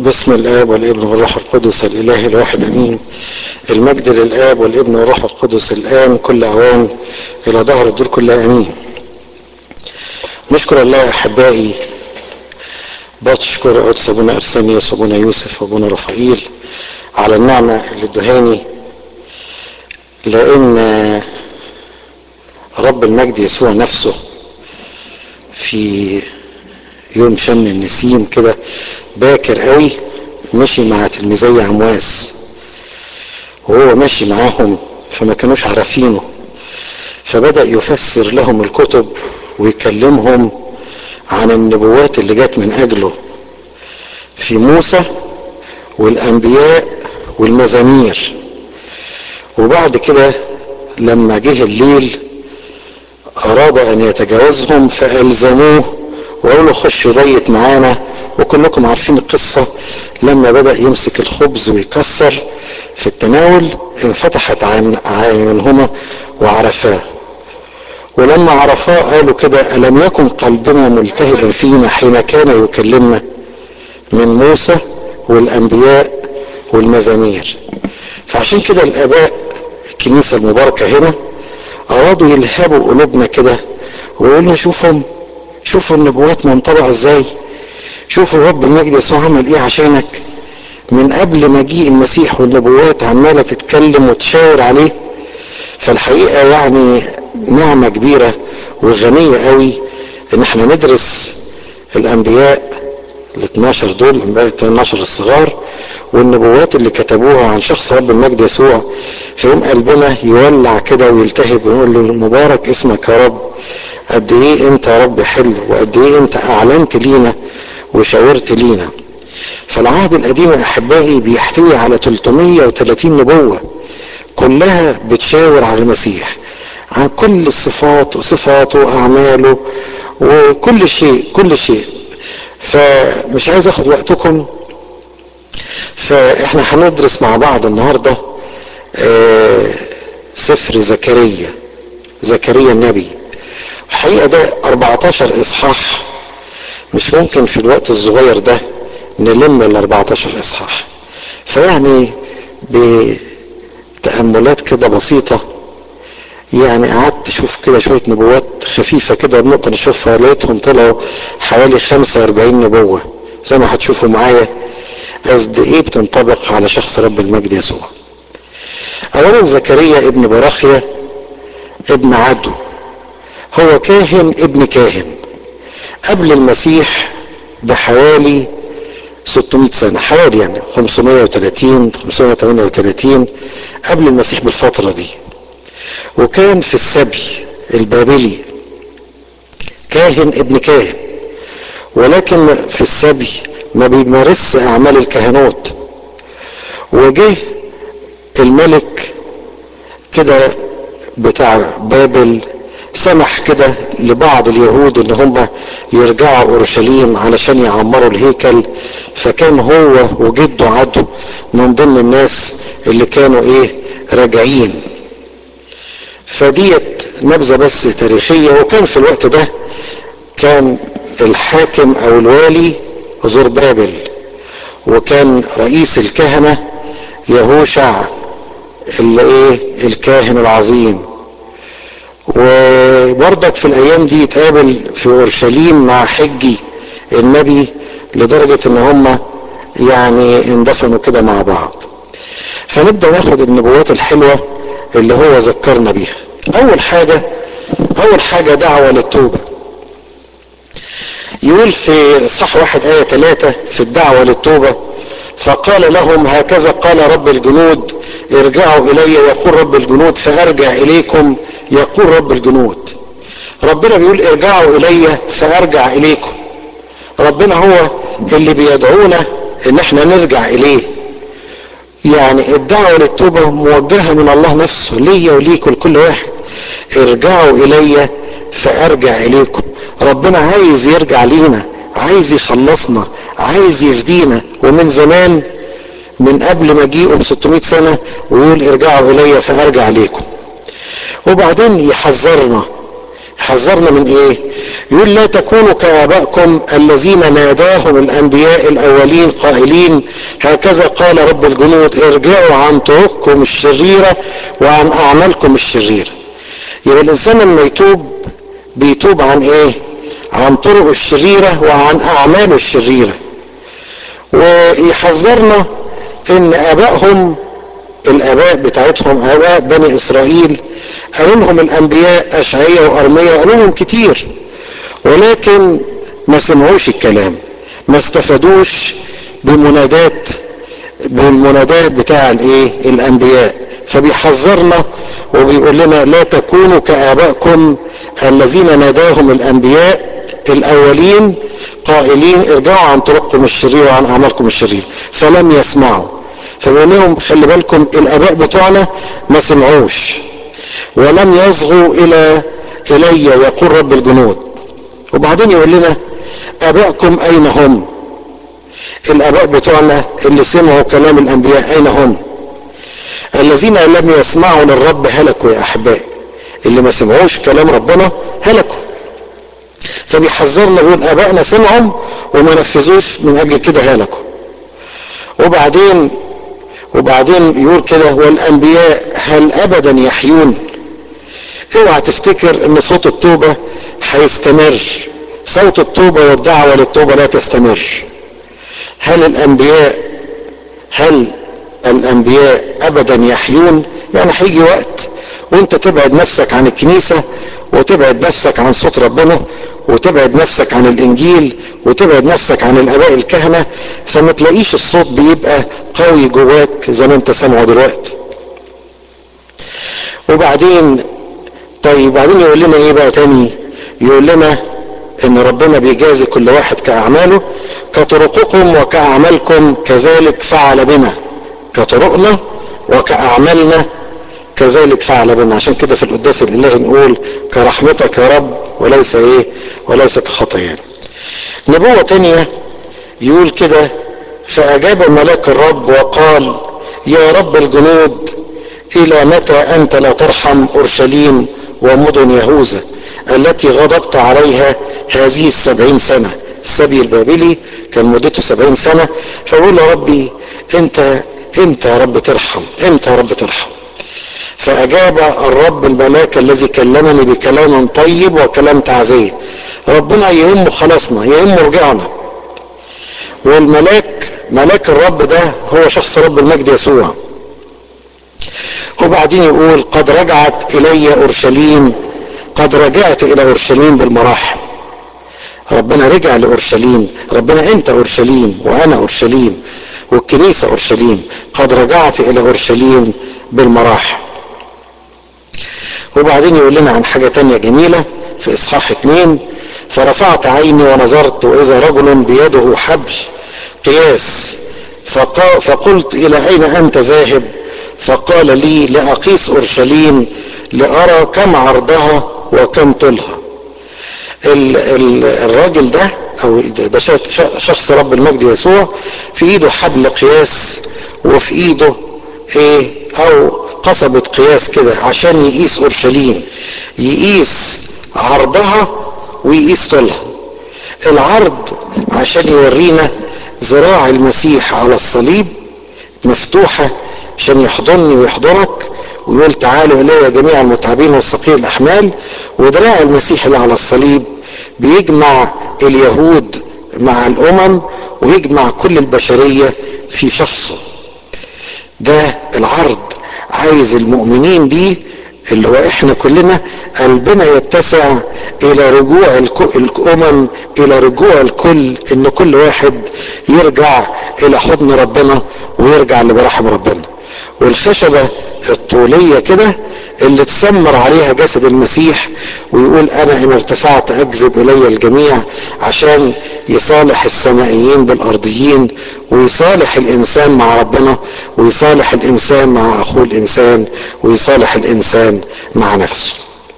باسم الاب والابن والروح القدس الاله الواحد امين المجد للاب والابن والروح القدس الان كل اوان الى ظهر الدور كلها امين نشكر الله احبائي بشكر قدس ابونا ارسانيوس وابونا يوسف وابونا رفائيل على النعمه اللي ادهاني لان رب المجد يسوع نفسه في يوم شم النسيم كده باكر قوي مشي مع تلميذي عمواس وهو ماشي معاهم فما كانوش عارفينه فبدأ يفسر لهم الكتب ويكلمهم عن النبوات اللي جت من أجله في موسى والأنبياء والمزامير وبعد كده لما جه الليل أراد أن يتجاوزهم فألزموه وقالوا له خش بيت معانا وكلكم عارفين القصة لما بدأ يمسك الخبز ويكسر في التناول انفتحت عن عينهما وعرفاه ولما عرفاه قالوا كده ألم يكن قلبنا ملتهبا فينا حين كان يكلمنا من موسى والأنبياء والمزامير فعشان كده الآباء الكنيسة المباركة هنا أرادوا يلهبوا قلوبنا كده ويقولوا شوفهم شوفوا النبوات منطبعة ازاي شوفوا رب المجد يسوع عمل ايه عشانك من قبل مجيء المسيح والنبوات عمالة تتكلم وتشاور عليه فالحقيقة يعني نعمة كبيرة وغنية قوي ان احنا ندرس الانبياء ال 12 دول الانبياء ال 12 الصغار والنبوات اللي كتبوها عن شخص رب المجد يسوع فيقوم قلبنا يولع كده ويلتهب ونقول له مبارك اسمك يا رب قد ايه انت يا رب حلو وقد ايه انت اعلنت لينا وشاورت لينا فالعهد القديم يا احبائي بيحتوي على 330 نبوه كلها بتشاور على المسيح عن كل الصفات وصفاته واعماله وكل شيء كل شيء فمش عايز اخد وقتكم فاحنا هندرس مع بعض النهارده آه سفر زكريا زكريا النبي الحقيقه ده 14 اصحاح مش ممكن في الوقت الصغير ده نلم ال 14 اصحاح فيعني بتاملات كده بسيطه يعني قعدت اشوف كده شويه نبوات خفيفه كده بنقطه نشوفها لقيتهم طلعوا حوالي 45 نبوه زي ما هتشوفوا معايا قد ايه بتنطبق على شخص رب المجد يسوع اولا زكريا ابن براخيا ابن عدو هو كاهن ابن كاهن قبل المسيح بحوالي 600 سنة حوالي يعني 530 538 قبل المسيح بالفترة دي وكان في السبي البابلي كاهن ابن كاهن ولكن في السبي ما بيمارسش اعمال الكهنوت وجه الملك كده بتاع بابل سمح كده لبعض اليهود ان هم يرجعوا اورشليم علشان يعمروا الهيكل فكان هو وجده عدو من ضمن الناس اللي كانوا ايه راجعين فديت نبذه بس تاريخيه وكان في الوقت ده كان الحاكم او الوالي زربابل وكان رئيس الكهنه يهوشع اللي ايه الكاهن العظيم وبرضك في الايام دي يتقابل في اورشليم مع حجي النبي لدرجة ان هم يعني اندفنوا كده مع بعض فنبدأ ناخد النبوات الحلوة اللي هو ذكرنا بيها اول حاجة اول حاجة دعوة للتوبة يقول في صح واحد آية ثلاثة في الدعوة للتوبة فقال لهم هكذا قال رب الجنود ارجعوا الي يقول رب الجنود فارجع اليكم يقول رب الجنود ربنا بيقول ارجعوا الي فارجع اليكم ربنا هو اللي بيدعونا ان احنا نرجع اليه يعني الدعوة للتوبة موجهة من الله نفسه ليا وليكم لكل واحد ارجعوا الي فارجع اليكم ربنا عايز يرجع لينا عايز يخلصنا عايز يفدينا ومن زمان من قبل مجيئه ب 600 سنة ويقول ارجعوا الي فارجع ليكم وبعدين يحذرنا بيحذرنا من ايه يقول لا تكونوا كآبائكم الذين ناداهم الأنبياء الأولين قائلين هكذا قال رب الجنود ارجعوا عن طرقكم الشريرة وعن أعمالكم الشريرة يبقى الإنسان لما يتوب بيتوب عن ايه عن طرقه الشريرة وعن أعماله الشريرة ويحذرنا ان ابائهم الاباء بتاعتهم اباء بني اسرائيل قالوا لهم الانبياء اشعياء وارميا قالوا لهم كتير ولكن ما سمعوش الكلام ما استفادوش بمنادات بالمنادات بتاع الايه الانبياء فبيحذرنا وبيقول لنا لا تكونوا كابائكم الذين ناداهم الانبياء الاولين قائلين ارجعوا عن طرقكم الشريره وعن اعمالكم الشريره فلم يسمعوا فبيقول لهم خلي بالكم الاباء بتوعنا ما سمعوش ولم يصغوا الى الي يقول رب الجنود وبعدين يقول لنا ابائكم اين هم الاباء بتوعنا اللي سمعوا كلام الانبياء اين هم الذين لم يسمعوا للرب هلكوا يا احبائي اللي ما سمعوش كلام ربنا هلكوا فبيحذرنا بيقول ابائنا سمعوا وما نفذوش من اجل كده هلكوا وبعدين وبعدين يقول كده والانبياء هل ابدا يحيون اوعى تفتكر ان صوت التوبه هيستمر صوت التوبه والدعوه للتوبه لا تستمر هل الانبياء هل الانبياء ابدا يحيون يعني هيجي وقت وانت تبعد نفسك عن الكنيسه وتبعد نفسك عن صوت ربنا وتبعد نفسك عن الانجيل وتبعد نفسك عن الاباء الكهنه فما تلاقيش الصوت بيبقى قوي جواك زي ما انت سامعه دلوقتي وبعدين طيب بعدين يقول لنا ايه بقى تاني يقول لنا ان ربنا بيجازي كل واحد كاعماله كطرقكم وكاعمالكم كذلك فعل بنا كطرقنا وكاعمالنا كذلك فعل بنا عشان كده في القداس الالهي نقول كرحمتك يا رب وليس ايه وليس كخطايانا نبوة تانية يقول كده فأجاب ملاك الرب وقال يا رب الجنود إلى متى أنت لا ترحم أورشليم ومدن يهوذا التي غضبت عليها هذه السبعين سنة السبي البابلي كان مدته سبعين سنة فأقول يا ربي أنت امتى يا رب ترحم امتى يا رب ترحم فأجاب الرب الملاك الذي كلمني بكلام طيب وكلام تعزية ربنا يهمه خلاصنا يهمه رجعنا والملاك ملاك الرب ده هو شخص رب المجد يسوع وبعدين يقول قد رجعت إلي أورشليم قد رجعت إلى أورشليم بالمراحم ربنا رجع لأورشليم ربنا أنت أورشليم وأنا أورشليم والكنيسة أورشليم قد رجعت إلى أورشليم بالمراحم وبعدين يقول لنا عن حاجة تانية جميلة في إصحاح اتنين فرفعت عيني ونظرت وإذا رجل بيده حبل قياس فقا فقلت إلى أين أنت ذاهب فقال لي لأقيس أورشليم لأرى كم عرضها وكم طولها ال ال الراجل ده أو ده شخص رب المجد يسوع في إيده حبل قياس وفي إيده إيه أو قصبة قياس كده عشان يقيس أورشليم يقيس عرضها ويقيس طولها العرض عشان يورينا ذراع المسيح على الصليب مفتوحة عشان يحضني ويحضنك ويقول تعالوا إلي جميع المتعبين والثقيل الأحمال وذراع المسيح اللي على الصليب بيجمع اليهود مع الأمم ويجمع كل البشرية في شخصه ده العرض عايز المؤمنين بيه اللي هو احنا كلنا قلبنا يتسع الى رجوع الامم الى رجوع الكل ان كل واحد يرجع الى حضن ربنا ويرجع لمراحم ربنا والخشبة الطولية كده اللي تسمر عليها جسد المسيح ويقول انا ان ارتفعت اجذب الي الجميع عشان يصالح السمائيين بالارضيين ويصالح الانسان مع ربنا ويصالح الانسان مع اخوه الانسان ويصالح الانسان مع نفسه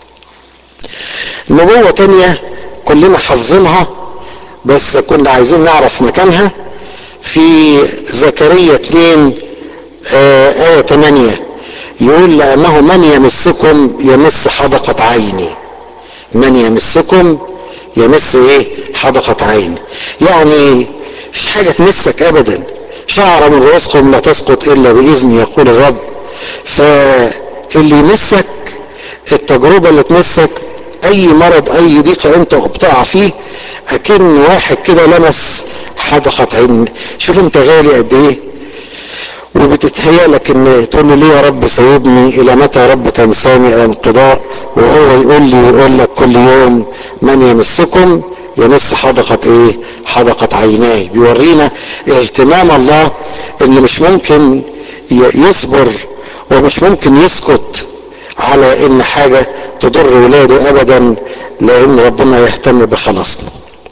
نبوة تانية كلنا حافظينها بس كنا عايزين نعرف مكانها في زكريا 2 آه آية 8 يقول لأنه من يمسكم يمس حدقة عيني من يمسكم يمس ايه حدقة عين يعني مفيش حاجة تمسك ابدا شعر من رؤوسكم لا تسقط الا باذن يقول الرب فاللي يمسك التجربة اللي تمسك اي مرض اي ضيقة انت بتقع فيه اكن واحد كده لمس حدقة عين شوف انت غالي قد ايه وبتتهيألك ان تقول له ليه يا رب سيبني الى متى يا رب تنساني الى انقضاء وهو يقول لي ويقول لك كل يوم من يمسكم يمس حدقة ايه حدقة عيناه بيورينا اهتمام الله ان مش ممكن يصبر ومش ممكن يسكت على ان حاجة تضر ولاده ابدا لان ربنا يهتم بخلاصنا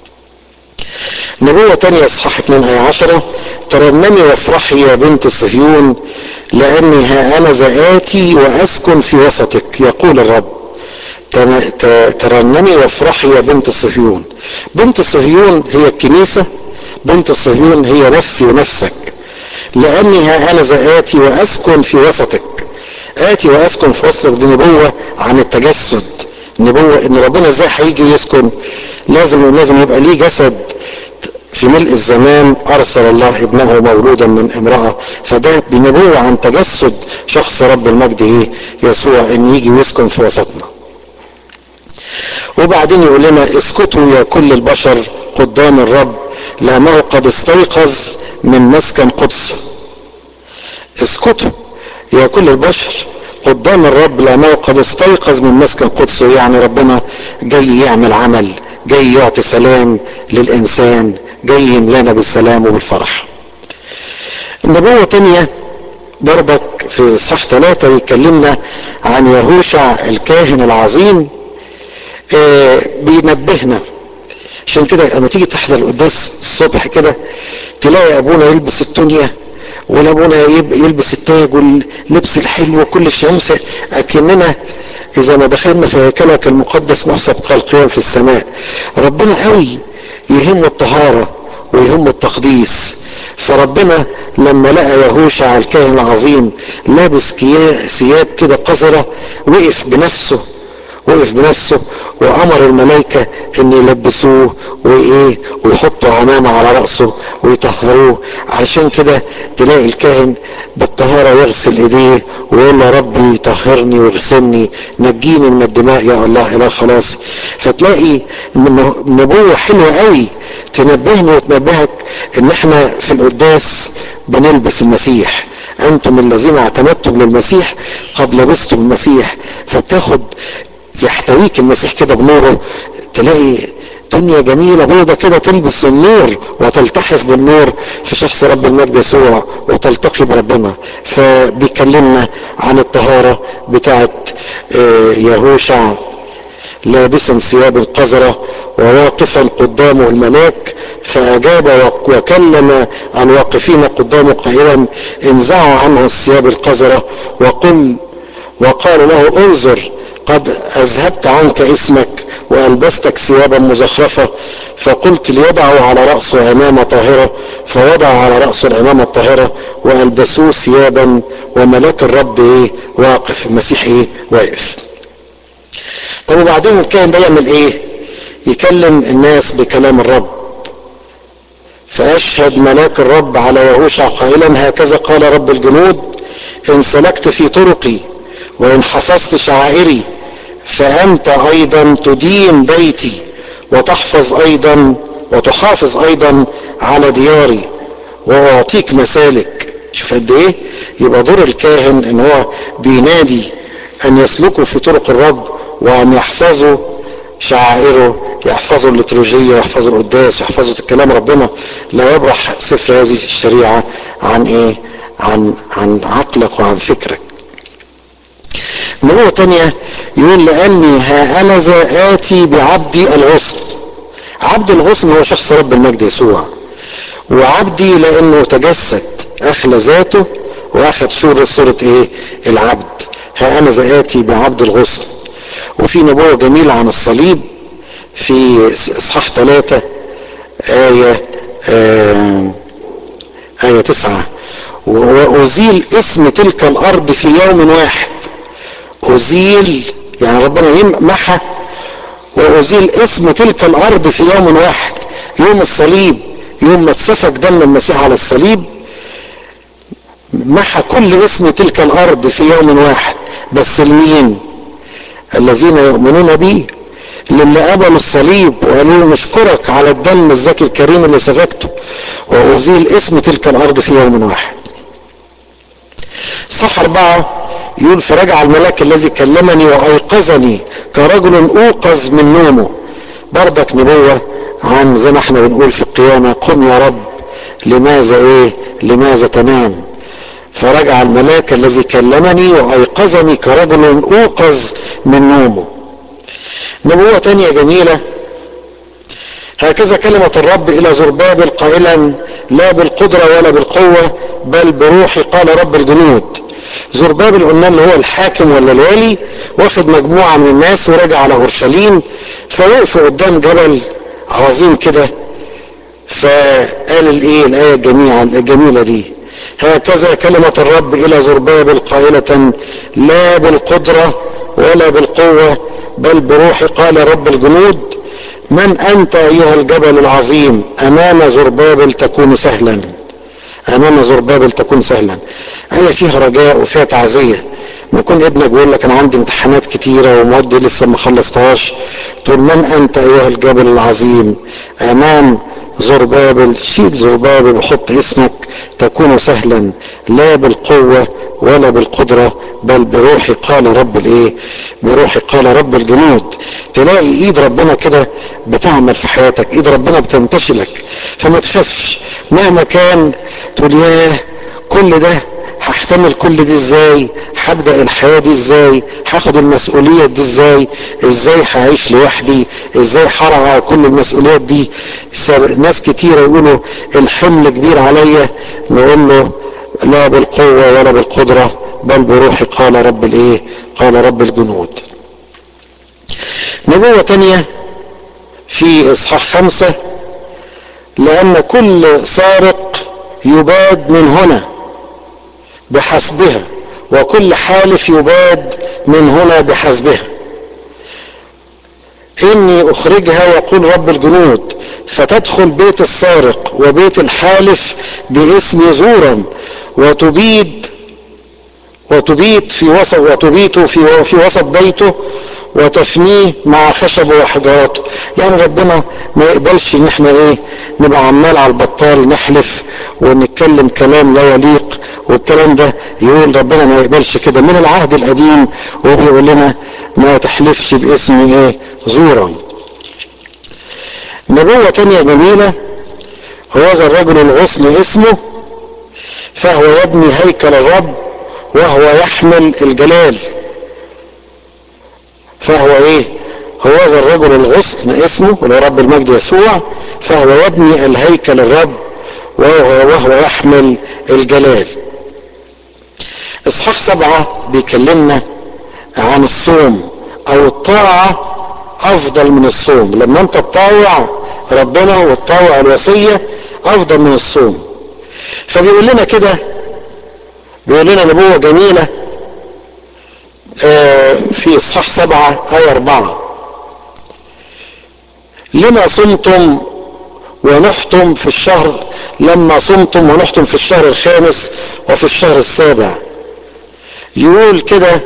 نبوة تانية اصحاح 2 آية 10 ترنمي وافرحي يا بنت صهيون لاني ها انا ذاتي واسكن في وسطك يقول الرب ترنمي وافرحي يا بنت صهيون بنت صهيون هي الكنيسة بنت صهيون هي نفسي ونفسك لاني ها انا ذاتي واسكن في وسطك اتي واسكن في وسطك دي نبوة عن التجسد نبوة ان ربنا ازاي هيجي يسكن لازم لازم يبقى ليه جسد في ملء الزمان ارسل الله ابنه مولودا من امرأة فده بنبوة عن تجسد شخص رب المجد ايه يسوع ان يجي ويسكن في وسطنا وبعدين يقول لنا اسكتوا يا كل البشر قدام الرب لانه قد استيقظ من مسكن قدس اسكتوا يا كل البشر قدام الرب لانه قد استيقظ من مسكن قدسه يعني ربنا جاي يعمل عمل جاي يعطي سلام للانسان جاي يملانا بالسلام وبالفرح النبوة تانية برضك في صح ثلاثة يكلمنا عن يهوشع الكاهن العظيم آه بينبهنا عشان كده لما تيجي تحضر القداس الصبح كده تلاقي ابونا يلبس التونيا والابونا يلبس التاج واللبس الحلو وكل الشمس اكننا اذا ما دخلنا في هيكلك المقدس نحسب كالقيام في السماء ربنا قوي يهمه الطهارة ويهمه التقديس فربنا لما لقى يهوشع الكاهن العظيم لابس ثياب كده قذرة وقف بنفسه وقف بنفسه وامر الملائكة ان يلبسوه وايه ويحطوا عمامة على رأسه ويطهروه علشان كده تلاقي الكاهن بالطهارة يغسل ايديه ويقول له ربي طهرني واغسلني نجيني من الدماء يا الله الى خلاص فتلاقي نبوة حلوة قوي تنبهني وتنبهك ان احنا في القداس بنلبس المسيح انتم الذين اعتمدتم للمسيح قد لبستم المسيح فبتاخد يحتويك المسيح كده بنوره تلاقي دنيا جميلة بيضة كده تلبس النور وتلتحف بالنور في شخص رب المجد يسوع وتلتقي بربنا فبيكلمنا عن الطهارة بتاعت يهوشع لابسا ثياب القذرة وواقفا قدامه الملاك فأجاب وكلم الواقفين قدامه قائلا انزعوا عنه الثياب القذرة وقل وقال له انظر قد أذهبت عنك اسمك وألبستك ثيابا مزخرفة فقلت ليضعوا على رأسه عمامة طاهرة فوضع على رأسه العمامة الطاهرة وألبسوه ثيابا وملاك الرب إيه واقف المسيح إيه واقف طب وبعدين الكاهن ده يعمل إيه يكلم الناس بكلام الرب فأشهد ملاك الرب على يهوشع قائلا هكذا قال رب الجنود إن سلكت في طرقي وإن حفظت شعائري فأنت أيضا تدين بيتي وتحفظ أيضا وتحافظ أيضا على دياري وأعطيك مسالك شوف قد إيه يبقى دور الكاهن إن هو بينادي أن يسلكوا في طرق الرب وأن يحفظوا شعائره يحفظوا الليتروجية يحفظوا القداس يحفظوا كلام ربنا لا يبرح سفر هذه الشريعة عن إيه عن عن عقلك وعن فكرك نبوة تانية يقول لأني ها أنا ذا آتي بعبدي الغصن عبد الغصن هو شخص رب المجد يسوع وعبدي لأنه تجسد أخلى ذاته وأخذ صورة صورة إيه العبد ها أنا ذا آتي بعبد الغصن وفي نبوة جميلة عن الصليب في إصحاح ثلاثة آية آه آية تسعة وأزيل اسم تلك الأرض في يوم واحد أزيل يعني ربنا يمحى وازيل اسم تلك الارض في يوم واحد يوم الصليب يوم ما اتسفك دم المسيح على الصليب محى كل اسم تلك الارض في يوم واحد بس لمين الذين يؤمنون به للي قبلوا الصليب وقالوا له نشكرك على الدم الزكي الكريم اللي سفكته وازيل اسم تلك الارض في يوم واحد صح اربعة يقول فرجع الملاك الذي كلمني وايقظني كرجل اوقظ من نومه بردك نبوة عن زي ما احنا بنقول في القيامة قم يا رب لماذا ايه لماذا تنام فرجع الملاك الذي كلمني وايقظني كرجل اوقظ من نومه نبوة تانية جميلة هكذا كلمة الرب إلى زربابل قائلا لا بالقدرة ولا بالقوة بل بروحي قال رب الجنود زربابل قلنا اللي هو الحاكم ولا الوالي واخد مجموعة من الناس ورجع على أورشليم فوقفوا قدام جبل عظيم كده فقال الايه الآية الجميلة الجميلة دي هكذا كلمة الرب إلى زربابل قائلة لا بالقدرة ولا بالقوة بل بروحي قال رب الجنود من أنت أيها الجبل العظيم أمام زربابل تكون سهلا أمام زربابل تكون سهلا آية فيها رجاء وفيها تعزية ما يكون ابنك بيقول لك أنا عندي امتحانات كتيرة ومودي لسه ما خلصتهاش تقول من أنت أيها الجبل العظيم أمام زربابل شيل زربابل وحط اسمك تكون سهلا لا بالقوة ولا بالقدرة بل بروحي قال رب الايه بروحي قال رب الجنود تلاقي ايد ربنا كده بتعمل في حياتك ايد ربنا بتنتشلك فما تخافش مهما كان تقول ياه كل ده هحتمل كل دي ازاي هبدا الحياه دي ازاي هاخد المسؤوليه دي ازاي ازاي هعيش لوحدي ازاي هرعى كل المسؤوليات دي ناس كتير يقولوا الحمل كبير عليا نقول له لا بالقوه ولا بالقدره بل بروحي قال رب الايه قال رب الجنود نبوة تانية في اصحاح خمسة لان كل سارق يباد من هنا بحسبها وكل حالف يباد من هنا بحسبها اني اخرجها يقول رب الجنود فتدخل بيت السارق وبيت الحالف باسمي زورا وتبيد وتبيت في وسط وتبيت في في وسط بيته وتفنيه مع خشبه وحجاراته يعني ربنا ما يقبلش ان احنا ايه نبقى عمال على البطال نحلف ونتكلم كلام لا يليق والكلام ده يقول ربنا ما يقبلش كده من العهد القديم وبيقول لنا ما تحلفش باسم ايه زورا نبوة تانية جميلة هو ذا الرجل الغصن اسمه فهو يبني هيكل الرب وهو يحمل الجلال فهو ايه هو ذا الرجل الغصن اسمه اللي هو رب المجد يسوع فهو يبني الهيكل الرب وهو, وهو يحمل الجلال اصحاح سبعة بيكلمنا عن الصوم او الطاعة افضل من الصوم لما انت تطاوع ربنا وتطاوع الوصية افضل من الصوم فبيقول لنا كده بيقول لنا نبوة جميلة في اصحاح سبعة آية أربعة لما صمتم ونحتم في الشهر لما صمتم ونحتم في الشهر الخامس وفي الشهر السابع يقول كده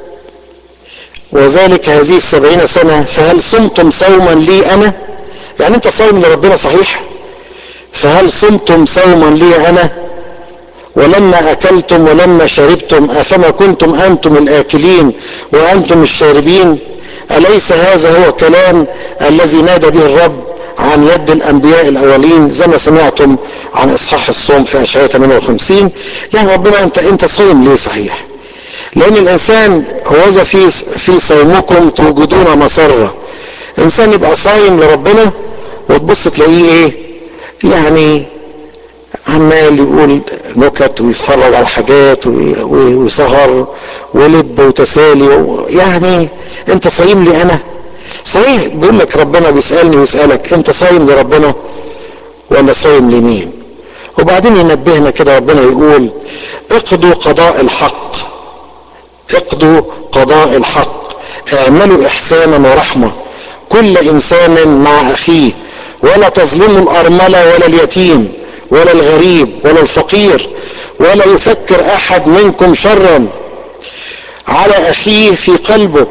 وذلك هذه السبعين سنة فهل صمتم صوما لي أنا يعني أنت صايم لربنا صحيح فهل صمتم صوما لي أنا ولما أكلتم ولما شربتم أفما كنتم أنتم الآكلين وأنتم الشاربين أليس هذا هو كلام الذي نادى به الرب عن يد الأنبياء الأولين زي ما سمعتم عن إصحاح الصوم في أشعياء 58 يعني ربنا أنت أنت صايم ليه صحيح لأن الإنسان هو في في صومكم توجدون مسرة إنسان يبقى صايم لربنا وتبص تلاقيه إيه يعني عمال يقول نكت ويتفرج على حاجات وسهر ولب وتسالي يعني انت صايم لي انا صحيح بيقول لك ربنا بيسالني ويسالك انت صايم لربنا ولا صايم لمين وبعدين ينبهنا كده ربنا يقول اقضوا قضاء الحق اقضوا قضاء الحق اعملوا احسانا ورحمه كل انسان مع اخيه ولا تظلموا الارمله ولا اليتيم ولا الغريب ولا الفقير ولا يفكر احد منكم شرا على اخيه في قلبه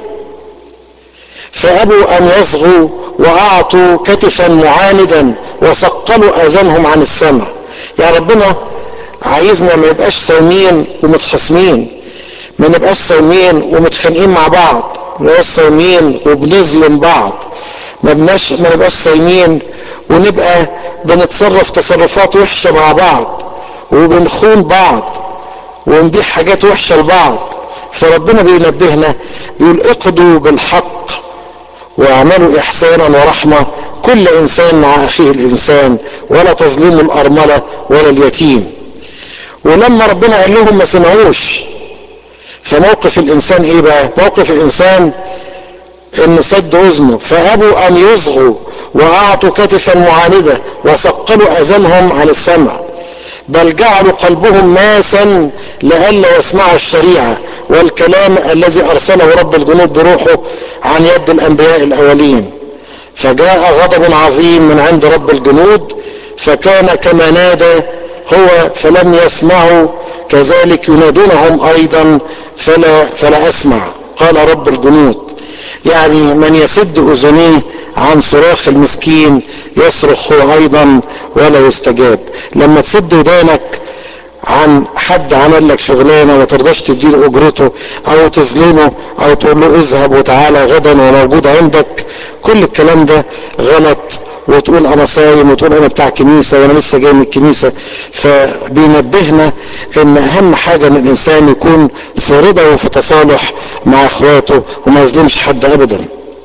فابوا ان يصغوا واعطوا كتفا معاندا وثقلوا اذانهم عن السمع يا ربنا عايزنا ما نبقاش ساومين ومتخاصمين ما نبقاش ساومين ومتخانقين مع بعض ما نبقاش ساومين وبنظلم بعض ما بناش ما نبقاش سايمين ونبقى بنتصرف تصرفات وحشه مع بعض وبنخون بعض ونبيع حاجات وحشه لبعض فربنا بينبهنا بيقول اقضوا بالحق واعملوا احسانا ورحمه كل انسان مع اخيه الانسان ولا تظلموا الارمله ولا اليتيم ولما ربنا قال لهم ما سمعوش فموقف الانسان ايه بقى موقف الانسان انه سد اذنه فابوا ان يصغوا واعطوا كتفا معانده وثقلوا اذانهم عن السمع بل جعلوا قلبهم ناسا لئلا يسمعوا الشريعه والكلام الذي ارسله رب الجنود بروحه عن يد الانبياء الاولين فجاء غضب عظيم من عند رب الجنود فكان كما نادى هو فلم يسمعوا كذلك ينادونهم ايضا فلا فلا اسمع قال رب الجنود يعني من يسد اذنيه عن صراخ المسكين يصرخ هو ايضا ولا يستجاب لما تسد ودانك عن حد عمل لك شغلانه وما ترضاش تديله اجرته او تظلمه او تقول له اذهب وتعالى غدا وموجود عندك كل الكلام ده غلط وتقول انا صايم وتقول انا بتاع كنيسه وانا لسه جاي من الكنيسه فبينبهنا ان اهم حاجه ان الانسان يكون في رضا وفي تصالح مع اخواته وما يظلمش حد ابدا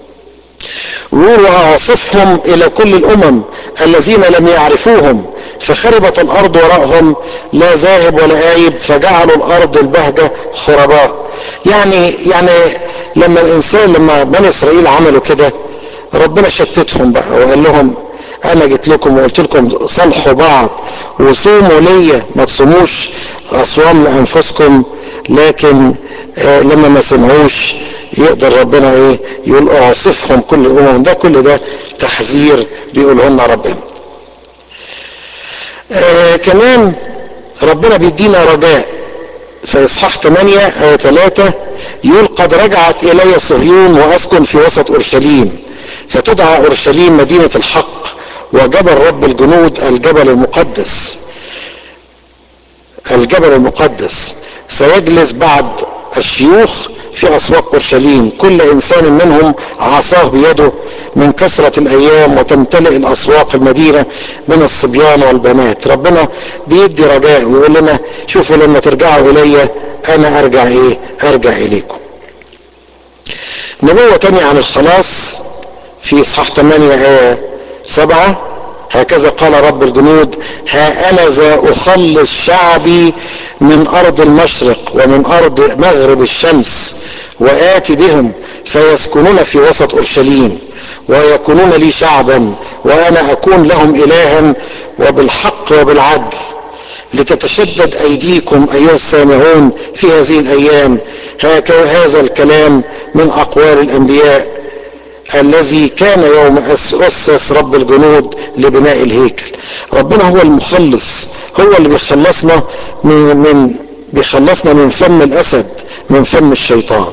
ويقول واعصفهم الى كل الامم الذين لم يعرفوهم فخربت الارض وراءهم لا ذاهب ولا آيب فجعلوا الارض البهجه خرباء يعني يعني لما الانسان لما بني اسرائيل عملوا كده ربنا شتتهم بقى وقال لهم انا جيت لكم وقلت لكم صالحوا بعض وصوموا ليا ما تصوموش اصوام لانفسكم لكن آه لما ما سمعوش يقدر ربنا ايه يقول اعصفهم كل الامم ده كل ده تحذير بيقوله لنا ربنا آه كمان ربنا بيدينا رجاء في اصحاح 8 ايه 3 يقول قد رجعت الي صهيون واسكن في وسط اورشليم فتدعى اورشليم مدينه الحق وجبل رب الجنود الجبل المقدس الجبل المقدس سيجلس بعد الشيوخ في اسواق اورشليم كل انسان منهم عصاه بيده من كثرة الايام وتمتلئ الاسواق المدينة من الصبيان والبنات ربنا بيدي رجاء ويقول لنا شوفوا لما ترجعوا الي انا ارجع ايه ارجع اليكم نبوة تانية عن الخلاص في اصحاح 8 ايه 7 هكذا قال رب الجنود ها انا ذا اخلص شعبي من ارض المشرق ومن ارض مغرب الشمس واتي بهم فيسكنون في وسط اورشليم ويكونون لي شعبا وانا اكون لهم الها وبالحق وبالعدل لتتشدد ايديكم ايها السامعون في هذه الايام هذا الكلام من اقوال الانبياء الذي كان يوم أسس رب الجنود لبناء الهيكل ربنا هو المخلص هو اللي بيخلصنا من, من بيخلصنا من فم الأسد من فم الشيطان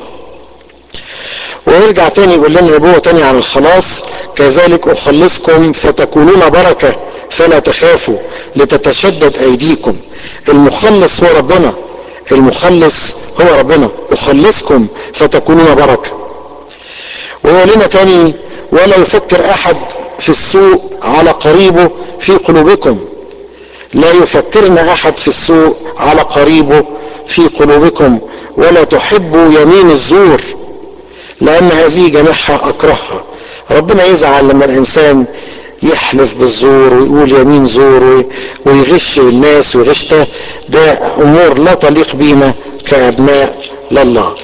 ويرجع تاني يقول لنا نبوة تاني عن الخلاص كذلك أخلصكم فتكونون بركة فلا تخافوا لتتشدد أيديكم المخلص هو ربنا المخلص هو ربنا أخلصكم فتكونون بركه ويقول لنا تاني ولا يفكر احد في السوء على قريبه في قلوبكم لا يفكرن احد في السوء على قريبه في قلوبكم ولا تحبوا يمين الزور لان هذه جميعها اكرهها ربنا يزعل لما الانسان يحلف بالزور ويقول يمين زور ويغش الناس ويغش ده امور لا تليق بينا كابناء لله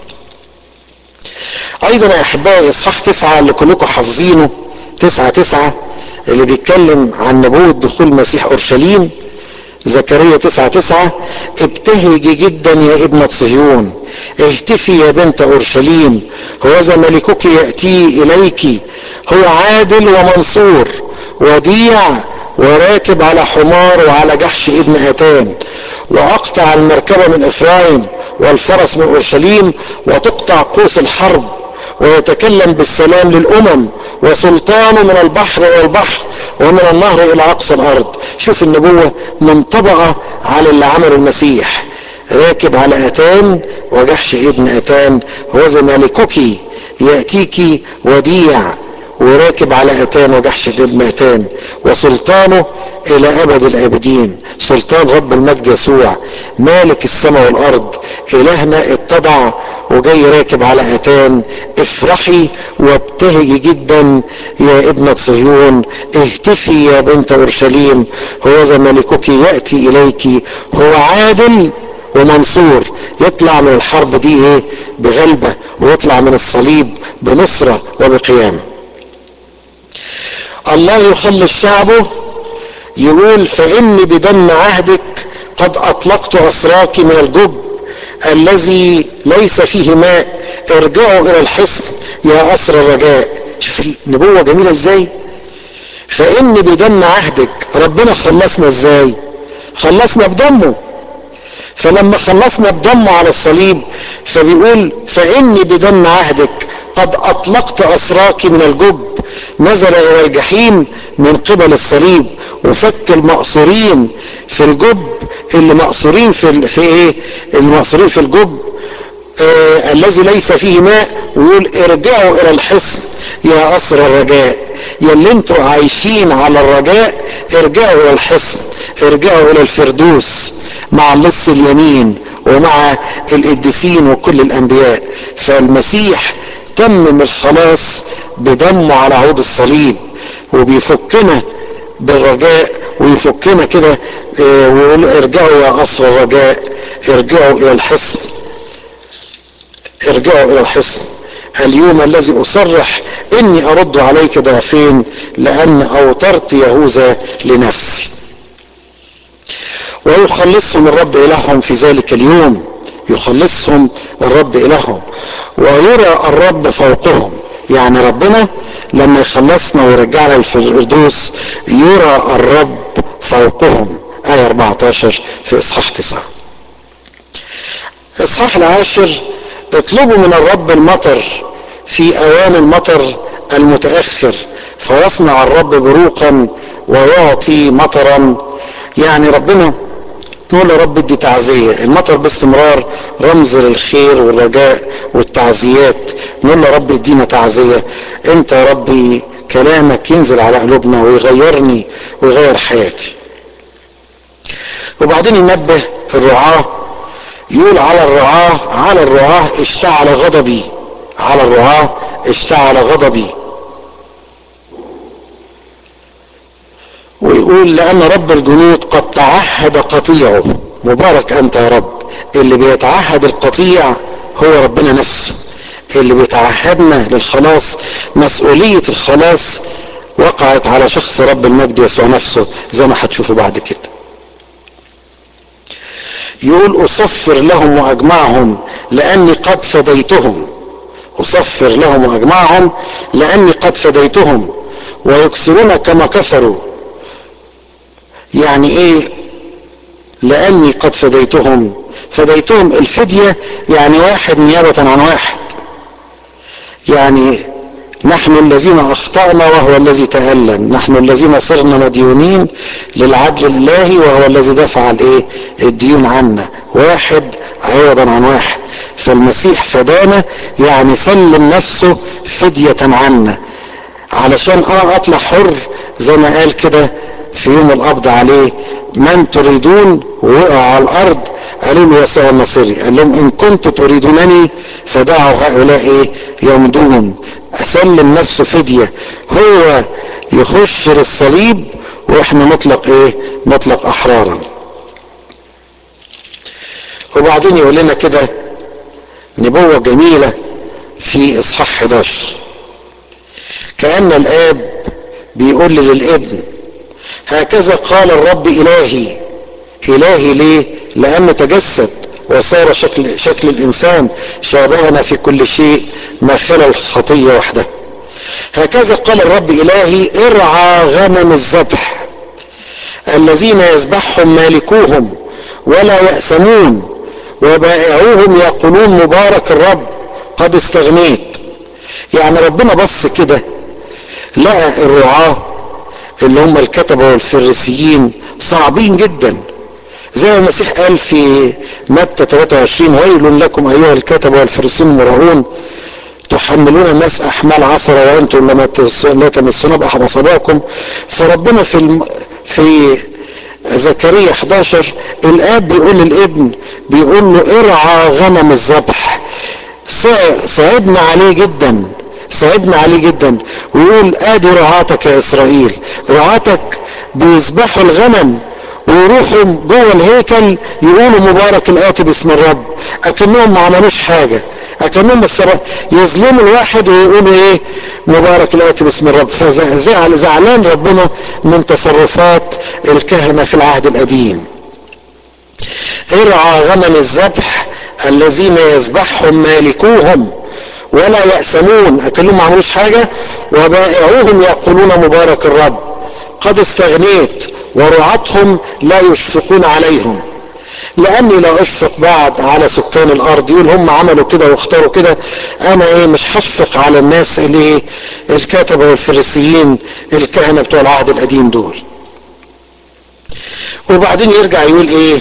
ايضا يا احبائي اصحاح تسعة اللي كلكم حافظينه تسعة تسعة اللي بيتكلم عن نبوة دخول مسيح اورشليم زكريا تسعة تسعة ابتهجي جدا يا ابنة صهيون اهتفي يا بنت اورشليم هوذا ملكك يأتي اليك هو عادل ومنصور وديع وراكب على حمار وعلى جحش ابن اتان واقطع المركبه من افرايم والفرس من اورشليم وتقطع قوس الحرب ويتكلم بالسلام للامم وسلطانه من البحر الى البحر ومن النهر الى اقصى الارض شوف النبوه منطبقه على اللي عمله المسيح راكب على اتان وجحش ابن اتان هو مالكك ياتيك وديع وراكب على اتان وجحش ابن اتان وسلطانه الى ابد الابدين سلطان رب المجد يسوع مالك السماء والارض الهنا اتضع وجاي راكب على اتان افرحي وابتهجي جدا يا ابنة صهيون اهتفي يا بنت اورشليم هو ذا ملكك ياتي اليك هو عادل ومنصور يطلع من الحرب دي ايه بغلبة ويطلع من الصليب بنصرة وبقيام الله يخلص شعبه يقول فإني بدم عهدك قد أطلقت أسراك من الجب الذي ليس فيه ماء ارجعوا إلى الحصن يا أسر الرجاء شوف النبوة جميلة ازاي فإني بدم عهدك ربنا خلصنا ازاي خلصنا بدمه فلما خلصنا بدمه على الصليب فبيقول فإني بدم عهدك قد أطلقت أسراك من الجب نزل إلى الجحيم من قبل الصليب وفك المأسورين في الجب اللي مأسورين في في ايه؟ اللي مأسورين في الجب آه الذي ليس فيه ماء ويقول ارجعوا إلى الحصن يا أسر الرجاء يا اللي انتوا عايشين على الرجاء ارجعوا إلى الحصن ارجعوا إلى الفردوس مع اللص اليمين ومع القديسين وكل الأنبياء فالمسيح تمم الخلاص بدمه على عود الصليب وبيفكنا بالرجاء ويفكنا كده اه ويقول ارجعوا يا أسر الرجاء ارجعوا إلى الحصن ارجعوا إلى الحصن اليوم الذي أصرح إني أرد عليك ضعفين لأن أوترت يهوذا لنفسي ويخلصهم الرب إلههم في ذلك اليوم يخلصهم الرب إلههم ويرى الرب فوقهم يعني ربنا لما يخلصنا ويرجعنا الفردوس يرى الرب فوقهم آية 14 في إصحاح 9 إصحاح العاشر اطلبوا من الرب المطر في أوان المطر المتأخر فيصنع الرب بروقا ويعطي مطرا يعني ربنا نقول يا رب ادي تعزية المطر باستمرار رمز للخير والرجاء والتعزيات نقول يا رب ادينا تعزية انت يا ربي كلامك ينزل على قلوبنا ويغيرني ويغير حياتي وبعدين ينبه الرعاة يقول على الرعاة على الرعاة اشتعل غضبي على الرعاة اشتعل غضبي ويقول لأن رب الجنود قد تعهد قطيعه مبارك أنت يا رب اللي بيتعهد القطيع هو ربنا نفسه اللي بيتعهدنا للخلاص مسؤولية الخلاص وقعت على شخص رب المجد يسوع نفسه زي ما هتشوفوا بعد كده يقول أصفر لهم وأجمعهم لأني قد فديتهم أصفر لهم وأجمعهم لأني قد فديتهم ويكثرون كما كثروا يعني ايه لاني قد فديتهم فديتهم الفدية يعني واحد نيابة عن واحد يعني نحن الذين اخطأنا وهو الذي تألم نحن الذين صرنا مديونين للعدل الله وهو الذي دفع الايه الديون عنا واحد عوضا عن واحد فالمسيح فدانا يعني سلم نفسه فدية عنا علشان انا اطلع حر زي ما قال كده في يوم القبض عليه من تريدون ووقع على الارض قالوا له يسوع النصيري قال لهم ان كنتم تريدونني فدعوا هؤلاء ايه يمضون اسلم نفسه فدية هو يخش للصليب واحنا نطلق ايه نطلق احرارا وبعدين يقول لنا كده نبوة جميلة في اصحاح 11 كأن الاب بيقول للابن هكذا قال الرب إلهي إلهي ليه لأنه تجسد وصار شكل, شكل الإنسان شابهنا في كل شيء ما خلا الخطية وحده هكذا قال الرب إلهي ارعى غنم الذبح الذين يذبحهم مالكوهم ولا يأسمون وبائعوهم يقولون مبارك الرب قد استغنيت يعني ربنا بص كده لقى الرعاة اللي هم الكتبة والفريسيين صعبين جدا زي المسيح قال في متى 23 ويل لكم ايها الكتبة والفريسيين المراؤون تحملون الناس احمال عصرة وانتم لما لا تمسون باحد اصابعكم فربنا في الم... في زكريا 11 الاب بيقول للابن بيقول له ارعى غنم الذبح صعبنا عليه جدا صعبنا عليه جدا ويقول ادي رعاتك يا اسرائيل رعاتك بيذبحوا الغنم ويروحوا جوه الهيكل يقولوا مبارك الاتي باسم الرب اكنهم ما عملوش حاجه اكنهم بس يظلموا الواحد ويقولوا ايه مبارك الاتي باسم الرب فزعل زعلان ربنا من تصرفات الكهنه في العهد القديم ارعى غنم الذبح الذين يذبحهم مالكوهم ولا يأسمون أكلهم ما عملوش حاجة وبائعوهم يقولون مبارك الرب قد استغنيت ورعاتهم لا يشفقون عليهم لاني لا اشفق بعد على سكان الارض يقول هم عملوا كده واختاروا كده انا ايه مش هشفق على الناس اللي ايه الكتبه والفريسيين الكهنه بتوع العهد القديم دول وبعدين يرجع يقول ايه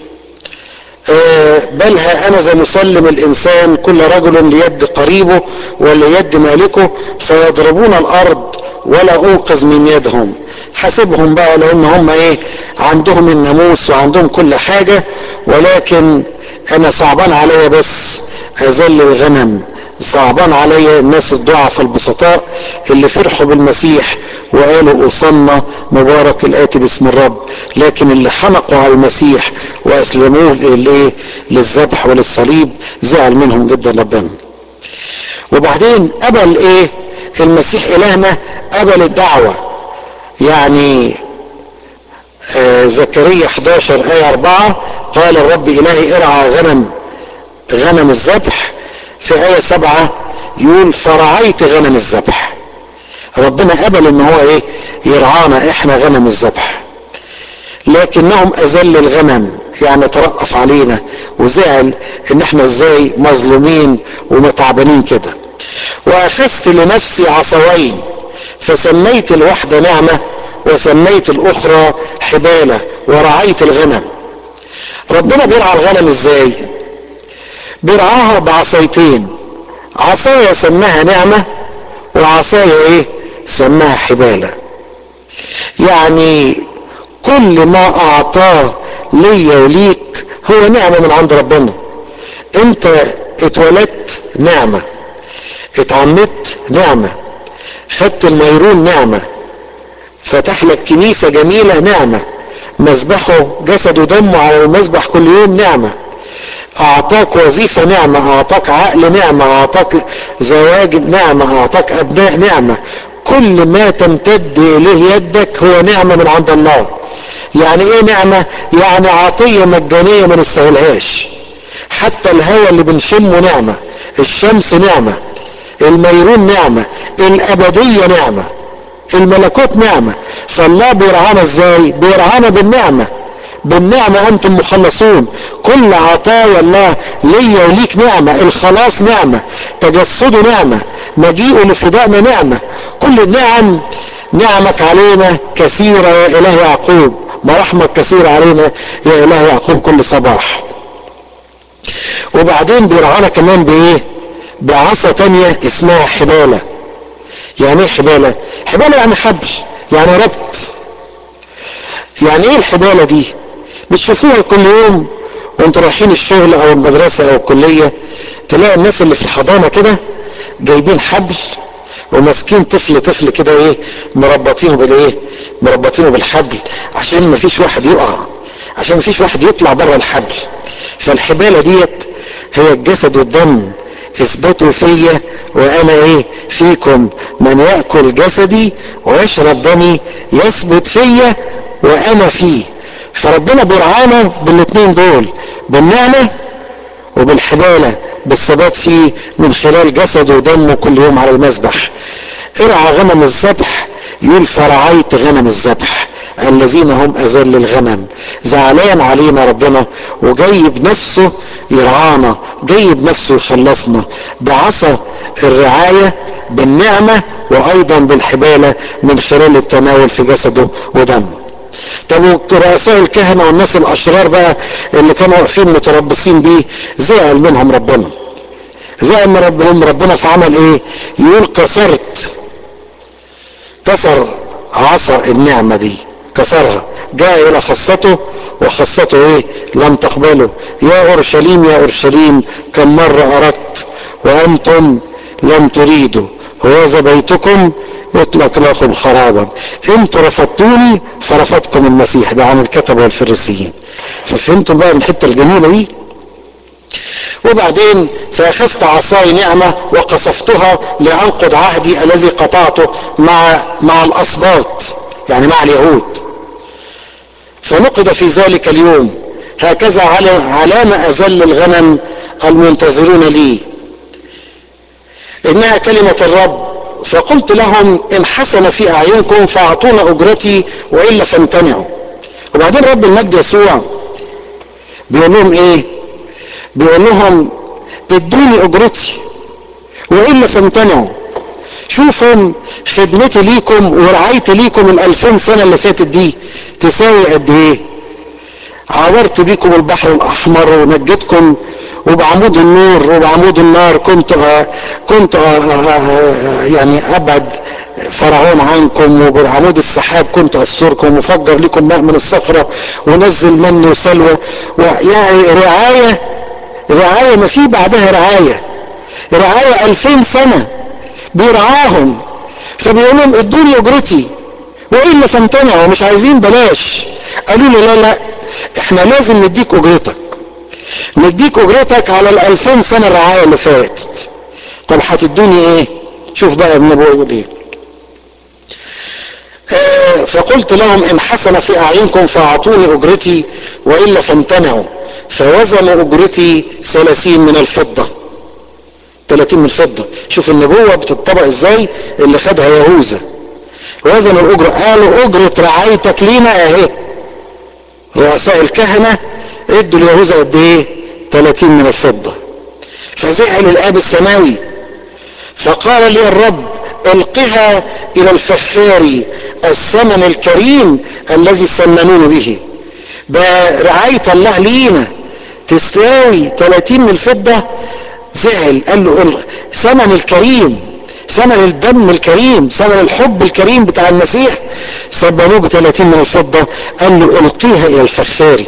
آه بل ها انا ذا مسلم الانسان كل رجل ليد قريبه وليد مالكه فيضربون الارض ولا انقذ من يدهم حاسبهم بقى لان هم ايه عندهم الناموس وعندهم كل حاجة ولكن انا صعبان عليا بس اذل الغنم صعبان عليا الناس الضعف البسطاء اللي فرحوا بالمسيح وقالوا اوصلنا مبارك الاتي باسم الرب لكن اللي حنقوا على المسيح واسلموه للايه للذبح وللصليب زعل منهم جدا ربنا وبعدين قبل ايه المسيح الهنا قبل الدعوه يعني آه زكريا 11 آية 4 قال الرب إلهي ارعى غنم غنم الذبح في آية 7 يقول فرعيت غنم الذبح ربنا قبل ان هو ايه يرعانا احنا غنم الذبح لكنهم اذل الغنم يعني ترأف علينا وزعل ان احنا ازاي مظلومين ومتعبانين كده واخذت لنفسي عصوين فسميت الواحدة نعمة وسميت الأخرى حبالة ورعيت الغنم ربنا بيرعى الغنم ازاي بيرعاها بعصايتين عصاية سماها نعمة وعصاية ايه سماها حبالة يعني كل ما اعطاه ليا وليك هو نعمة من عند ربنا انت اتولدت نعمة اتعمدت نعمة خدت الميرون نعمة فتح لك كنيسة جميلة نعمة مذبحه جسد ودمه على المذبح كل يوم نعمة اعطاك وظيفة نعمة اعطاك عقل نعمة اعطاك زواج نعمة اعطاك ابناء نعمة كل ما تمتد اليه يدك هو نعمة من عند الله يعني ايه نعمة يعني عطية مجانية ما نستاهلهاش حتى الهواء اللي بنشمه نعمة الشمس نعمة الميرون نعمة الابدية نعمة الملكوت نعمة فالله بيرعانا ازاي بيرعانا بالنعمة بالنعمة انتم مخلصون كل عطايا الله ليا وليك نعمة الخلاص نعمة تجسده نعمة مجيئه لفدائنا نعمة كل النعم نعمك علينا كثيرة يا اله يعقوب مراحمك كثيرة علينا يا اله يعقوب كل صباح وبعدين بيرعانا كمان بايه بعصا تانية اسمها حبالة يعني ايه حبالة حبالة يعني حبل يعني ربط يعني ايه الحبالة دي بتشوفوها كل يوم وانتوا رايحين الشغل او المدرسة او الكلية تلاقي الناس اللي في الحضانة كده جايبين حبل وماسكين طفل طفل كده ايه مربطينه بالايه مربطينه بالحبل عشان ما فيش واحد يقع عشان ما فيش واحد يطلع بره الحبل فالحبالة ديت هي الجسد والدم اثبتوا فيا وانا ايه فيكم من ياكل جسدي ويشرب دمي يثبت فيا وانا فيه فربنا بيرعانا بالاثنين دول بالنعمه وبالحباله بالثبات فيه من خلال جسده ودمه كل يوم على المذبح ارعى غنم الذبح يقول فرعيت غنم الذبح الذين هم اذل الغنم زعلان علينا ربنا وجاي بنفسه يرعانا جاي بنفسه يخلصنا بعصا الرعايه بالنعمه وايضا بالحباله من خلال التناول في جسده ودمه طب رؤساء الكهنه والناس الاشرار بقى اللي كانوا واقفين متربصين بيه زعل منهم ربنا زعل من ربهم ربنا فعمل ايه يقول كسرت كسر عصا النعمه دي كسرها جاء الى خاصته وخاصته ايه لم تقبله يا اورشليم يا اورشليم كم مره اردت وانتم لم تريدوا هوذا بيتكم يطلق لكم خرابا انتوا رفضتوني فرفضكم المسيح ده عن الكتبه والفريسيين ففهمتوا بقى الحته الجميله دي وبعدين فاخذت عصاي نعمه وقصفتها لانقض عهدي الذي قطعته مع مع الاسباط يعني مع اليهود فنقض في ذلك اليوم هكذا علامة أذل الغنم المنتظرون لي إنها كلمة الرب فقلت لهم إن حسن في أعينكم فأعطونا أجرتي وإلا فامتنعوا وبعدين رب المجد يسوع بيقول لهم إيه بيقول لهم ادوني أجرتي وإلا فامتنعوا شوفوا خدمتي ليكم ورعايتي ليكم الألفين سنة اللي فاتت دي تساوي قد ايه عبرت بيكم البحر الأحمر ونجيتكم وبعمود النور وبعمود النار كنت آه كنت آه آه يعني أبعد فرعون عنكم وبعمود السحاب كنت أسركم وفجر لكم ماء من الصخرة ونزل من وسلوى ويعني رعاية رعاية ما في بعدها رعاية رعاية ألفين سنة بيرعاهم فبيقول لهم ادوني اجرتي والا فامتنعوا مش عايزين بلاش قالوا له لا لا احنا لازم نديك اجرتك نديك اجرتك على الالفين سنه الرعايه اللي فاتت طب هتدوني ايه شوف بقى ابن ابوه يقول ايه آه فقلت لهم ان حسن في اعينكم فاعطوني اجرتي والا فامتنعوا فوزنوا اجرتي ثلاثين من الفضه 30 من الفضة شوف النبوة بتطبق ازاي اللي خدها يهوذا وزن الأجرة قالوا أجرة رعايتك لينا اهي رؤساء الكهنة ادوا ليهوذا قد ايه 30 من الفضة فزعل الآب السماوي فقال لي الرب القها إلى الفخار الثمن الكريم الذي سمنون به برعاية الله لينا تساوي 30 من الفضة زعل قال له ثمن الكريم ثمن الدم الكريم ثمن الحب الكريم بتاع المسيح سبنوه ب 30 من الفضة قال له القيها الى الفخار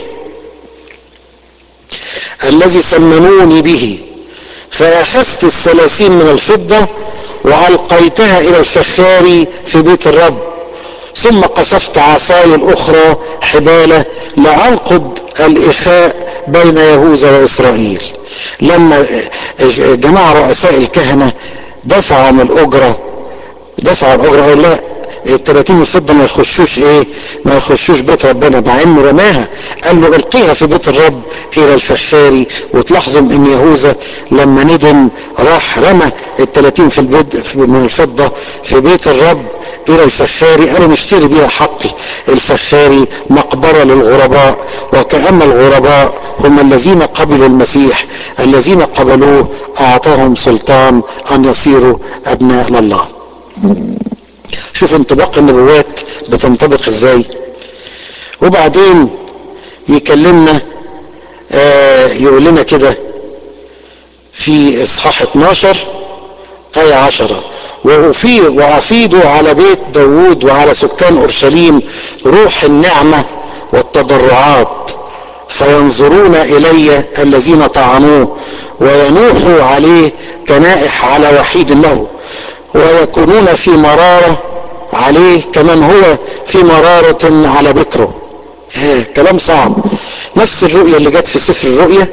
الذي سمنوني به فاخذت الثلاثين من الفضة والقيتها الى الفخار في بيت الرب ثم قصفت عصاي الاخرى حبالة لانقض الاخاء بين يهوذا واسرائيل لما جماعة رؤساء الكهنة دفعوا من الأجرة دفعوا الأجرة قالوا لا ال 30 الفضة ما يخشوش ايه ما يخشوش بيت ربنا مع انه رماها قال له القيها في بيت الرب الى الفخاري وتلاحظوا ان يهوذا لما ندم راح رمى ال 30 في البيت من الفضة في بيت الرب الى الفخاري قالوا نشتري بيها حقي الفخاري مقبرة للغرباء وكأن الغرباء هم الذين قبلوا المسيح الذين قبلوه اعطاهم سلطان ان يصيروا ابناء لله شوف انطباق النبوات بتنطبق ازاي وبعدين يكلمنا آه يقول لنا كده في اصحاح 12 آية 10 وأفيد وأفيدوا على بيت داوود وعلى سكان أورشليم روح النعمة والتضرعات فينظرون إلي الذين طعنوه وينوحوا عليه كنائح على وحيد له ويكونون في مرارة عليه كمن هو في مرارة على بكره آه كلام صعب نفس الرؤية اللي جت في سفر الرؤية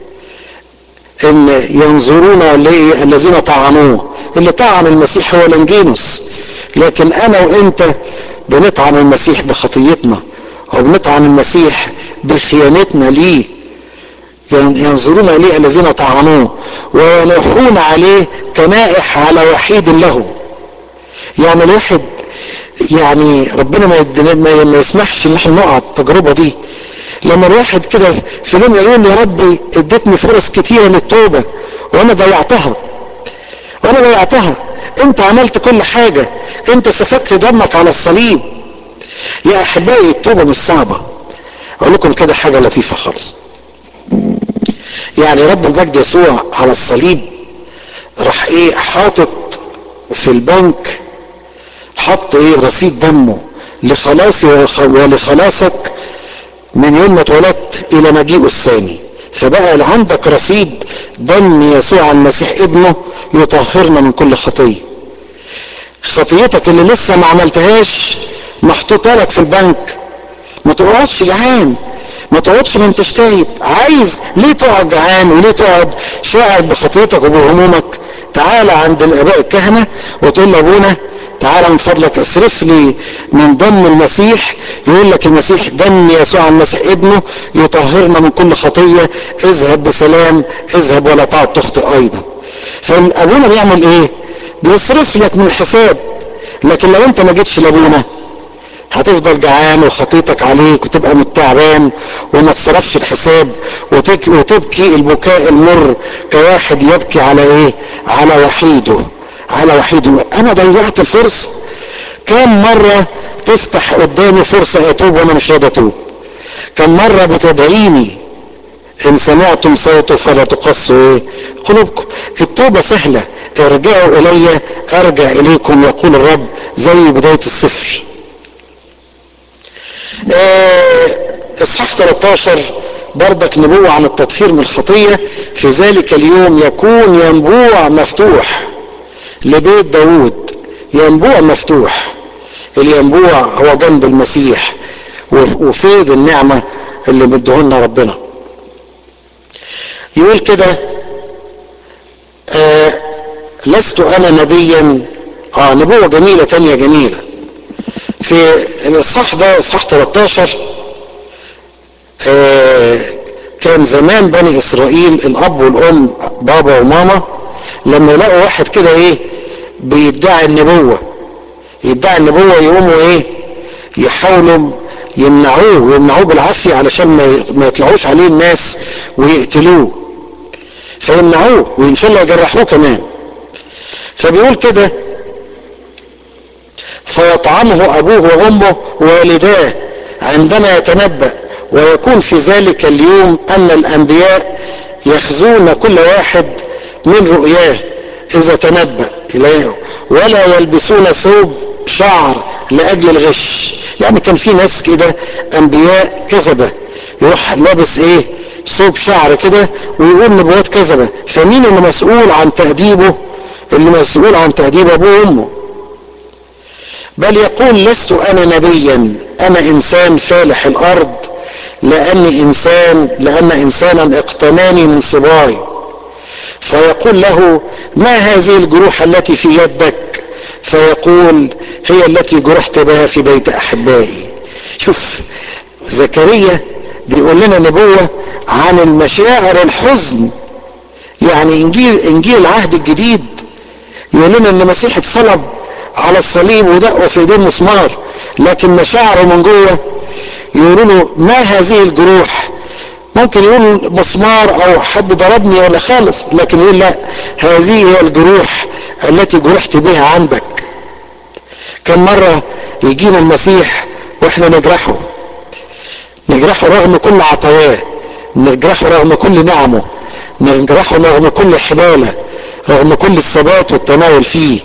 ان ينظرون الذين طعنوه اللي طعن المسيح هو لنجينوس لكن انا وانت بنطعن المسيح بخطيتنا او بنطعن المسيح بخيانتنا ليه ينظرون اليه الذين طعنوه وينوحون عليه كنائح على وحيد له يعني الواحد يعني ربنا ما, يدنا ما ما يسمحش ان احنا نقع التجربه دي لما الواحد كده في يوم يقول يا ربي اديتني فرص كتيره للتوبه وانا ضيعتها وانا ضيعتها انت عملت كل حاجه انت سفكت دمك على الصليب يا احبائي التوبه مش صعبه اقول لكم كده حاجه لطيفه خالص يعني رب المجد يسوع على الصليب راح ايه حاطط في البنك حط ايه رصيد دمه لخلاصي ولخلاصك من يوم ما اتولدت الى مجيئه الثاني فبقى عندك رصيد دم يسوع المسيح ابنه يطهرنا من كل خطيه خطيتك اللي لسه ما عملتهاش محطوطه لك في البنك ما تقعدش جعان ما تقعدش ما انتش تايب عايز ليه تقعد جعان وليه تقعد شاعر بخطيتك وبهمومك تعالى عند الاباء الكهنه وتقول لابونا تعالى من فضلك اصرف لي من دم المسيح يقول لك المسيح دم يسوع المسيح ابنه يطهرنا من كل خطيه اذهب بسلام اذهب ولا تعد تخطئ ايضا فابونا بيعمل ايه بيصرف لك من الحساب لكن لو انت ما جيتش لابونا هتفضل جعان وخطيتك عليك وتبقى متعبان وما تصرفش الحساب وتبكي البكاء المر كواحد يبكي على ايه على وحيده على وحيده انا ضيعت الفرصة كم مرة تفتح قدامي فرصة اتوب وانا مش راضي اتوب كم مرة بتدعيني ان سمعتم صوته فلا تقصوا ايه قلوبكم التوبة سهلة ارجعوا الي ارجع اليكم يقول الرب زي بداية الصفر اصحاح 13 بردك نبوة عن التطهير من الخطية في ذلك اليوم يكون ينبوع مفتوح لبيت داود ينبوع مفتوح الينبوع هو جنب المسيح وفيض النعمة اللي مدهولنا ربنا يقول كده آه لست انا نبيا اه نبوة جميلة تانية جميلة في الاصحاح ده اصحاح 13 آه كان زمان بني اسرائيل الاب والام بابا وماما لما يلاقوا واحد كده ايه بيدعي النبوة يدعي النبوة يقوموا ايه يحاولوا يمنعوه يمنعوه بالعافية علشان ما يطلعوش عليه الناس ويقتلوه فيمنعوه وان شاء الله يجرحوه كمان فبيقول كده فيطعمه ابوه وامه ووالداه عندما يتنبأ ويكون في ذلك اليوم ان الانبياء يخزون كل واحد من رؤياه اذا تنبأ اليه ولا يلبسون ثوب شعر لاجل الغش يعني كان في ناس كده انبياء كذبة يروح لابس ايه ثوب شعر كده ويقول نبوات كذبة فمين اللي مسؤول عن تأديبه اللي مسؤول عن تأديب ابوه وامه بل يقول لست انا نبيا انا انسان فالح الارض لاني انسان لان انسانا اقتناني من صباي فيقول له ما هذه الجروح التي في يدك فيقول هي التي جرحت بها في بيت احبائي شوف زكريا بيقول لنا نبوة عن المشاعر الحزن يعني انجيل انجيل العهد الجديد يقول لنا ان المسيح اتصلب على الصليب ودقه في ايديه مسمار لكن مشاعره من جوه يقولوا له ما هذه الجروح ممكن يقول مسمار او حد ضربني ولا خالص لكن يقول لا هذه هي الجروح التي جرحت بها عندك كم مرة يجينا المسيح واحنا نجرحه نجرحه رغم كل عطاياه نجرحه رغم كل نعمه نجرحه رغم كل حباله رغم كل الثبات والتناول فيه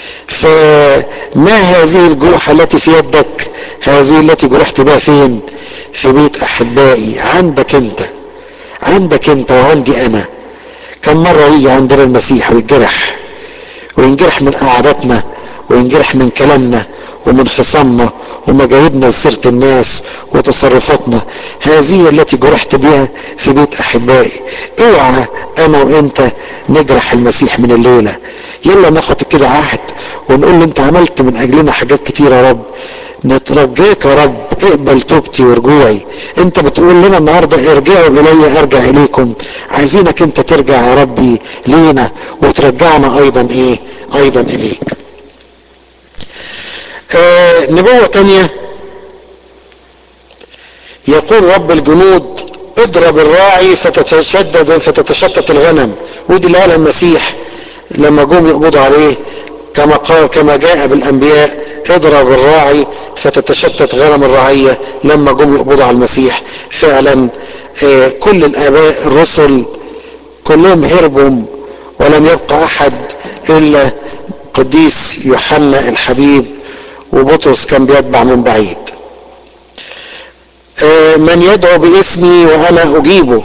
فما هذه الجروح التي في يدك هذه التي جرحت بها فين في بيت احبائي عندك انت عندك انت وعندي انا كم مرة يجي عندنا المسيح ويتجرح وينجرح من قعداتنا وينجرح من كلامنا ومن خصامنا ومجايبنا لسيرة الناس وتصرفاتنا هذه التي جرحت بها في بيت احبائي اوعى انا وانت نجرح المسيح من الليلة يلا ناخد كده عهد ونقول له انت عملت من اجلنا حاجات كتيرة يا رب نترجاك يا رب اقبل توبتي ورجوعي انت بتقول لنا النهارده ارجعوا الي ارجع اليكم عايزينك انت ترجع يا ربي لينا وترجعنا ايضا ايه ايضا اليك آه نبوة تانية يقول رب الجنود اضرب الراعي فتتشدد فتتشتت الغنم ودي اللي قالها المسيح لما جم يقبضوا عليه كما قال كما جاء بالانبياء اضرب الراعي فتتشتت غنم الرعيه لما جم يقبضوا على المسيح فعلا آه كل الاباء الرسل كلهم هربوا ولم يبقى احد الا قديس يوحنا الحبيب وبطرس كان بيتبع من بعيد من يدعو باسمي وانا اجيبه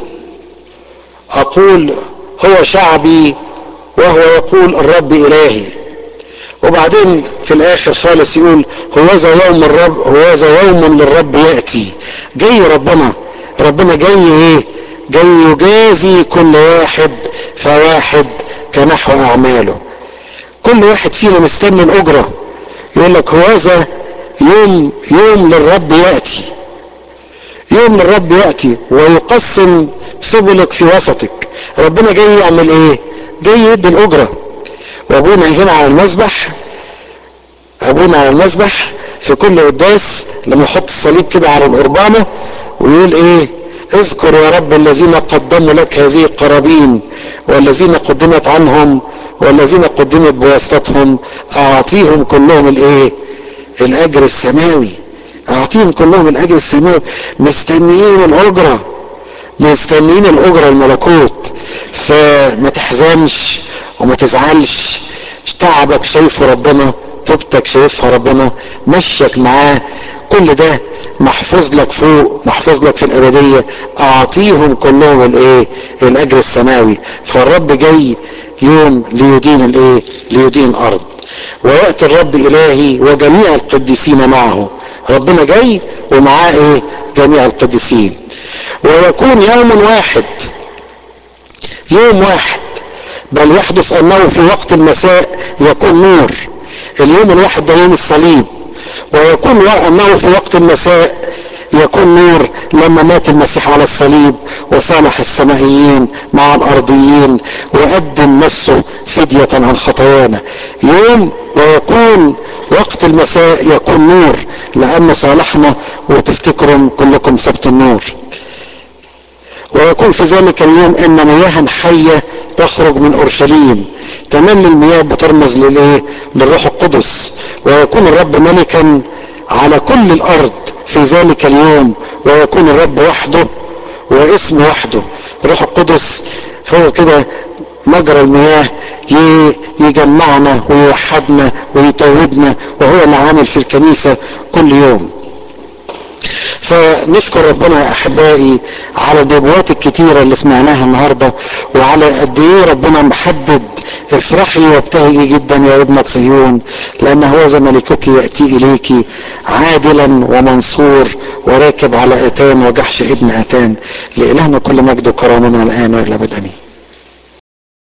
اقول هو شعبي وهو يقول الرب الهي وبعدين في الاخر خالص يقول هوذا يوم الرب هوذا يوم للرب ياتي جاي ربنا ربنا جاي ايه جاي يجازي كل واحد فواحد كنحو اعماله كل واحد فينا مستني الاجره يقول لك هوذا يوم يوم للرب ياتي يوم الرب ياتي ويقسم سبلك في وسطك ربنا جاي يعمل ايه جاي يدي الاجره وابونا هنا على المذبح ابونا على المذبح في كل قداس لما يحط الصليب كده على القربانه ويقول ايه اذكر يا رب الذين قدموا لك هذه القرابين والذين قدمت عنهم والذين قدمت بواسطتهم اعطيهم كلهم الايه الاجر السماوي اعطيهم كلهم الاجر السماوي مستنيين الاجره مستنيين الاجره الملكوت فما تحزنش وما تزعلش تعبك شايفه ربنا توبتك شايفها ربنا مشيك معاه كل ده محفوظ لك فوق محفوظ لك في الابديه اعطيهم كلهم الايه الاجر السماوي فالرب جاي يوم ليدين الايه ليدين الارض وياتي الرب الهي وجميع القديسين معه ربنا جاي ومعاه ايه جميع القديسين ويكون يوم واحد يوم واحد بل يحدث انه في وقت المساء يكون نور اليوم الواحد ده يوم الصليب ويكون انه في وقت المساء يكون نور لما مات المسيح على الصليب وصالح السمائيين مع الارضيين وقدم نفسه فدية عن خطايانا يوم ويكون وقت المساء يكون نور لانه صالحنا وتفتكروا كلكم سبت النور ويكون في ذلك اليوم ان مياه حيه تخرج من اورشليم تملي المياه بترمز للايه للروح القدس ويكون الرب ملكا على كل الارض في ذلك اليوم ويكون الرب وحده واسمه وحده الروح القدس هو كده مجرى المياه يجمعنا ويوحدنا ويتوبنا وهو اللي عامل في الكنيسة كل يوم فنشكر ربنا يا احبائي على النبوات الكتيره اللي سمعناها النهارده وعلى قد ايه ربنا محدد افرحي وابتهجي جدا يا ابنة صهيون لان هو ملكك ياتي اليك عادلا ومنصور وراكب على اتان وجحش ابن اتان لالهنا كل مجد وكرامه من الان والى ابد امين